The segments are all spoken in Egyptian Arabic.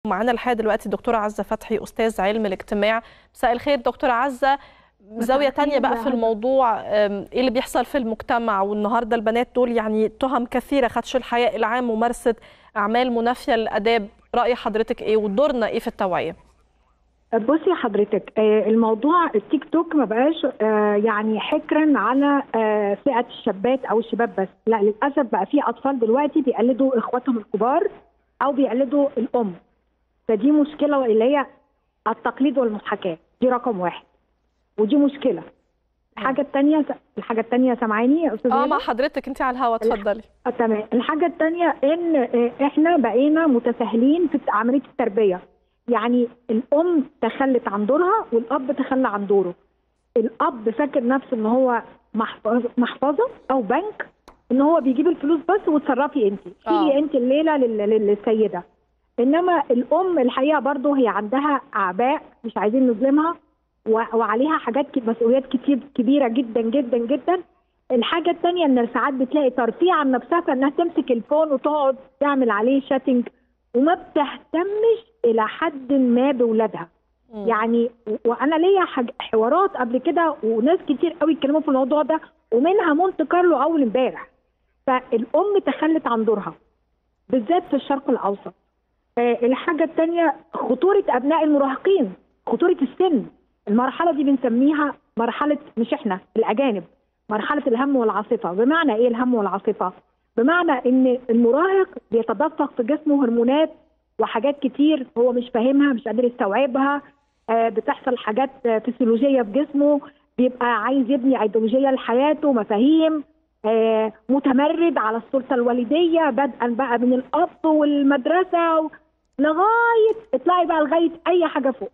معانا الحقيقه دلوقتي الدكتوره عزه فتحي استاذ علم الاجتماع مساء الخير دكتوره عزه زاويه تانية بقى في الموضوع ايه اللي بيحصل في المجتمع والنهارده البنات دول يعني تهم كثيره خدش الحياء العام ممارسه اعمال منافيه للاداب راي حضرتك ايه ودورنا ايه في التوعيه بصي حضرتك الموضوع التيك توك ما بقاش يعني حكرا على فئه الشابات او الشباب بس لا للاسف بقى في اطفال دلوقتي بيقلدوا اخواتهم الكبار او بيقلدوا الام فدي مشكله اللي هي التقليد والمحاكاه دي رقم واحد ودي مشكله الحاجه الثانيه الحاجه الثانيه سامعاني يا استاذه اه مع حضرتك انت على الهوا اتفضلي آه تمام الحاجه الثانيه ان احنا بقينا متساهلين في عمليه التربيه يعني الام تخلت عن دورها والاب تخلى عن دوره الاب فاكر نفسه ان هو محفظه محفظه او بنك ان هو بيجيب الفلوس بس وتصرفي انت شيلي انت الليله للسيده انما الام الحقيقه برضه هي عندها اعباء مش عايزين نظلمها وعليها حاجات مسؤوليات كتير كبيره جدا جدا جدا الحاجه الثانيه ان ساعات بتلاقي ترفيه عن نفسها فانها تمسك الفون وتقعد تعمل عليه شاتنج وما بتهتمش الى حد ما باولادها يعني وانا ليا حوارات قبل كده وناس كتير قوي اتكلموا في الموضوع ده ومنها مونت كارلو اول امبارح فالام تخلت عن دورها بالذات في الشرق الاوسط آه الحاجه الثانيه خطوره ابناء المراهقين خطوره السن المرحله دي بنسميها مرحله مش احنا الاجانب مرحله الهم والعاصفه بمعنى ايه الهم والعاصفه بمعنى ان المراهق بيتدفق في جسمه هرمونات وحاجات كتير هو مش فاهمها مش قادر يستوعبها آه بتحصل حاجات فسيولوجيه في جسمه بيبقى عايز يبني ايديولوجيه لحياته مفاهيم آه متمرد على السلطه الوالديه بدءا بقى من الاب والمدرسه لغايه اطلعي بقى لغايه اي حاجه فوق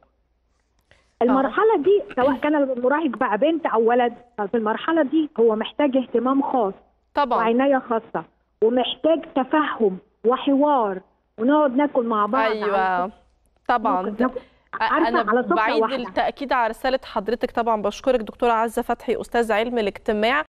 المرحله دي سواء كان المراهق بقى بنت او ولد في المرحله دي هو محتاج اهتمام خاص طبعا وعنايه خاصه ومحتاج تفهم وحوار ونقعد ناكل مع بعض ايوه طبعا انا بعيد التاكيد على رساله حضرتك طبعا بشكرك دكتوره عزه فتحي استاذ علم الاجتماع